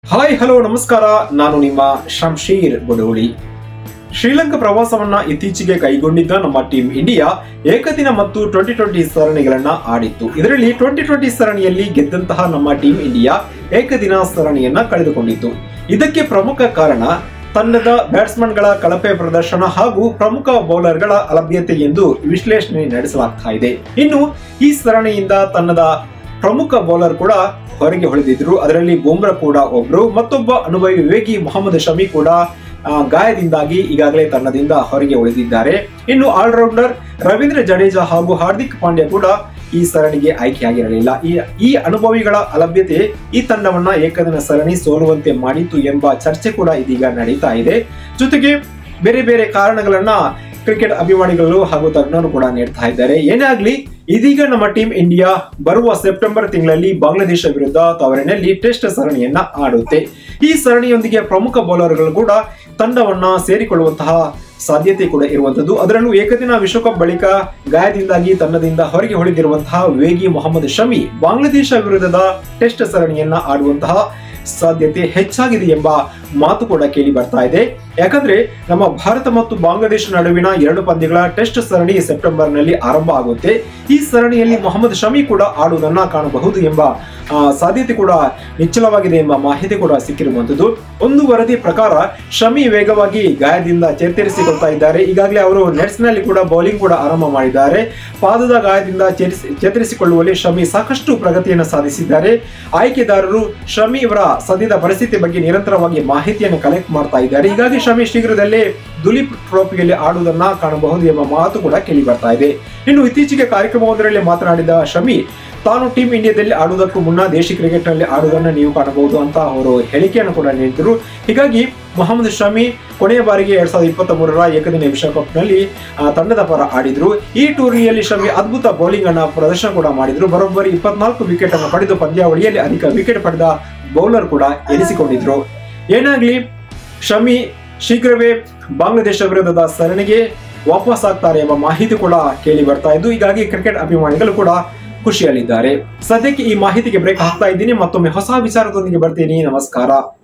hi hello ನಮಸ್ಕಾರ ನಾನು ನಿಮ್ಮ ಶಂಶೀರ್ ಬಡೋಳಿ ಶ್ರೀಲಂಕಾ ಪ್ರವಾಸವನ್ನ ಇತ್ತೀಚೆಗೆ ಕೈಗೊಂಡಿದ್ದ ನಮ್ಮ ಟೀಂ ಇಂಡಿಯಾ ಏಕದಿನ ಮತ್ತು ಟ್ವೆಂಟಿ ಟ್ವೆಂಟಿ ಸರಣಿಗಳನ್ನ ಆಡಿತ್ತು ಇದರಲ್ಲಿ ಟ್ವೆಂಟಿ ಟ್ವೆಂಟಿ ಸರಣಿಯಲ್ಲಿ ಗೆದ್ದಂತಹ ನಮ್ಮ ಟೀಂ ಇಂಡಿಯಾ ಏಕದಿನ ಸರಣಿಯನ್ನ ಕಳೆದುಕೊಂಡಿತ್ತು ಇದಕ್ಕೆ ಪ್ರಮುಖ ಕಾರಣ ತಂಡದ ಬ್ಯಾಟ್ಸ್ಮನ್ಗಳ ಕಳಪೆ ಪ್ರದರ್ಶನ ಹಾಗೂ ಪ್ರಮುಖ ಬೌಲರ್ಗಳ ಅಲಭ್ಯತೆ ಎಂದು ವಿಶ್ಲೇಷಣೆ ನಡೆಸಲಾಗ್ತಾ ಇದೆ ಇನ್ನು ಈ ಸರಣಿಯಿಂದ ತಂಡದ ಪ್ರಮುಖ ಬೌಲರ್ ಕೂಡ ಹೊರಗೆ ಉಳಿದಿದ್ರು ಅದರಲ್ಲಿ ಬುಮ್ರಾ ಕೂಡ ಒಬ್ರು ಮತ್ತೊಬ್ಬ ಅನುಭವಿ ವೇಗಿ ಮೊಹಮ್ಮದ್ ಶಮಿ ಕೂಡ ಆ, ಗಾಯದಿಂದಾಗಿ ಈಗಾಗಲೇ ತಂಡದಿಂದ ಹೊರಗೆ ಉಳಿದಿದ್ದಾರೆ ಇನ್ನು ಆಲ್ರೌಂಡರ್ ರವೀಂದ್ರ ಜಡೇಜಾ ಹಾಗೂ ಹಾರ್ದಿಕ್ ಪಾಂಡ್ಯ ಕೂಡ ಈ ಸರಣಿಗೆ ಆಯ್ಕೆಯಾಗಿರಲಿಲ್ಲ ಈ ಈ ಅನುಭವಿಗಳ ಅಲಭ್ಯತೆ ಈ ತಂಡವನ್ನ ಏಕದಿನ ಸರಣಿ ಸೋಲುವಂತೆ ಮಾಡಿತ್ತು ಎಂಬ ಚರ್ಚೆ ಕೂಡ ಇದೀಗ ನಡೀತಾ ಇದೆ ಜೊತೆಗೆ ಬೇರೆ ಬೇರೆ ಕಾರಣಗಳನ್ನ ಕ್ರಿಕೆಟ್ ಅಭಿಮಾನಿಗಳು ಹಾಗೂ ತಜ್ಞರು ಕೂಡ ನೀಡ್ತಾ ಇದ್ದಾರೆ ಏನೇ ಆಗ್ಲಿ ಇದೀಗ ನಮ್ಮ ಟೀಮ್ ಇಂಡಿಯಾ ಬರುವ ಸೆಪ್ಟೆಂಬರ್ ತಿಂಗಳಲ್ಲಿ ಬಾಂಗ್ಲಾದೇಶ ವಿರುದ್ಧ ತವರಿನಲ್ಲಿ ಟೆಸ್ಟ್ ಸರಣಿಯನ್ನ ಆಡುತ್ತೆ ಈ ಸರಣಿಯೊಂದಿಗೆ ಪ್ರಮುಖ ಬೌಲರ್ಗಳು ಕೂಡ ತಂಡವನ್ನ ಸೇರಿಕೊಳ್ಳುವಂತಹ ಸಾಧ್ಯತೆ ಕೂಡ ಇರುವಂತದ್ದು ಅದರಲ್ಲೂ ಏಕದಿನ ವಿಶ್ವಕಪ್ ಬಳಿಕ ಗಾಯದಿಂದಾಗಿ ತಂಡದಿಂದ ಹೊರಗೆ ಉಳಿದಿರುವಂತಹ ವೇಗಿ ಮೊಹಮ್ಮದ್ ಶಮಿ ಬಾಂಗ್ಲಾದೇಶ ವಿರುದ್ಧದ ಟೆಸ್ಟ್ ಸರಣಿಯನ್ನ ಆಡುವಂತಹ ಸಾಧ್ಯತೆ ಹೆಚ್ಚಾಗಿದೆ ಎಂಬ ಮಾತು ಕೂಡ ಕೇಳಿ ಬರ್ತಾ ಇದೆ ಯಾಕಂದ್ರೆ ನಮ್ಮ ಭಾರತ ಮತ್ತು ಬಾಂಗ್ಲಾದೇಶ ನಡುವಿನ ಎರಡು ಪಂದ್ಯಗಳ ಟೆಸ್ಟ್ ಸರಣಿ ಸೆಪ್ಟೆಂಬರ್ ನಲ್ಲಿ ಆರಂಭ ಆಗುತ್ತೆ ಈ ಸರಣಿಯಲ್ಲಿ ಮೊಹಮ್ಮದ್ ಶಮಿ ಕೂಡ ಆಡುವುದನ್ನ ಕಾಣಬಹುದು ಎಂಬ ಆ, ಸಾಧ್ಯತೆ ಕೂಡ ನಿಚ್ಚಳವಾಗಿದೆ ಎಂಬ ಮಾಹಿತಿ ಕೂಡ ಸಿಕ್ಕಿರುವಂತದ್ದು ಒಂದು ವರದಿ ಪ್ರಕಾರ ಶಮಿ ವೇಗವಾಗಿ ಗಾಯದಿಂದ ಚೇತರಿಸಿಕೊಳ್ತಾ ಇದ್ದಾರೆ ಈಗಾಗಲೇ ಅವರು ನೆಟ್ಸ್ ನಲ್ಲಿ ಕೂಡ ಬೌಲಿಂಗ್ ಕೂಡ ಆರಂಭ ಮಾಡಿದ್ದಾರೆ ಪಾದದ ಗಾಯದಿಂದ ಚೇತರಿಸಿ- ಚೇತರಿಸಿಕೊಳ್ಳುವಲ್ಲಿ ಶಮಿ ಸಾಕಷ್ಟು ಪ್ರಗತಿಯನ್ನು ಸಾಧಿಸಿದ್ದಾರೆ ಆಯ್ಕೆದಾರರು ಶಮಿ ಇವರ ಸದ್ಯದ ಪರಿಸ್ಥಿತಿ ಬಗ್ಗೆ ನಿರಂತರವಾಗಿ ಮಾಹಿತಿಯನ್ನು ಕಲೆಕ್ಟ್ ಮಾಡ್ತಾ ಇದ್ದಾರೆ ಹೀಗಾಗಿ ಶಮಿ ಶೀಘ್ರದಲ್ಲೇ ದುಲೀಪ್ ಟ್ರೋಫಿಯಲ್ಲಿ ಆಡುವುದನ್ನ ಕಾಣಬಹುದು ಎಂಬ ಮಾತು ಕೂಡ ಕೇಳಿ ಬರ್ತಾ ಇದೆ ಇನ್ನು ಇತ್ತೀಚೆಗೆ ಕಾರ್ಯಕ್ರಮವೊಂದರಲ್ಲಿ ಮಾತನಾಡಿದ ಶಮಿ ತಾನು ಟೀಮ್ ಇಂಡಿಯಾದಲ್ಲಿ ಆಡುವುದಕ್ಕೂ ಮುನ್ನ ದೇಶಿ ಕ್ರಿಕೆಟ್ ನಲ್ಲಿ ಆಡುವುದನ್ನು ನೀವು ಕಾಣಬಹುದು ಅಂತ ಅವರು ಹೇಳಿಕೆಯನ್ನು ಕೂಡ ನೀಡಿದರು ಹೀಗಾಗಿ ಮೊಹಮ್ಮದ್ ಶಮಿ ಕೊನೆಯ ಬಾರಿಗೆ ಎರಡ್ ಸಾವಿರದ ಇಪ್ಪತ್ತ ಮೂರರ ಏಕದಿನ ವಿಶ್ವಕಪ್ ನಲ್ಲಿ ಆ, ತಂಡದ ಪರ ಆಡಿದ್ರು ಈ ಟೂರ್ನಿಯಲ್ಲಿ ಶಮಿ ಅದ್ಭುತ ಬೌಲಿಂಗ್ ಅನ್ನ ಪ್ರದರ್ಶನ ಕೂಡ ಮಾಡಿದ್ರು ಬರೋಬ್ಬರಿ ಇಪ್ಪತ್ನಾಲ್ಕು ವಿಕೆಟ್ ಅನ್ನು ಪಡೆದು ಪಂದ್ಯಾವಳಿಯಲ್ಲಿ ಅಧಿಕ ವಿಕೆಟ್ ಪಡೆದ ಬೌಲರ್ ಕೂಡ ಎನಿಸಿಕೊಂಡಿದ್ರು ಏನಾಗ್ಲಿ ಶಮಿ ಶೀಘ್ರವೇ ಬಾಂಗ್ಲಾದೇಶ ವಿರುದ್ಧದ ಸರಣಿಗೆ ವಾಪಸ್ ಆಗ್ತಾರೆ ಎಂಬ ಮಾಹಿತಿ ಕೂಡ ಕೇಳಿ ಬರ್ತಾ ಇದ್ದು ಹೀಗಾಗಿ ಕ್ರಿಕೆಟ್ ಅಭಿಮಾನಿಗಳು ಕೂಡ ಖುಷಿಯಲ್ಲಿದ್ದಾರೆ ಸದ್ಯಕ್ಕೆ ಈ ಮಾಹಿತಿಗೆ ಬ್ರೇಕ್ ಹಾಕ್ತಾ ಇದ್ದೀನಿ ಮತ್ತೊಮ್ಮೆ ಹೊಸ ವಿಚಾರದೊಂದಿಗೆ ಬರ್ತೀನಿ ನಮಸ್ಕಾರ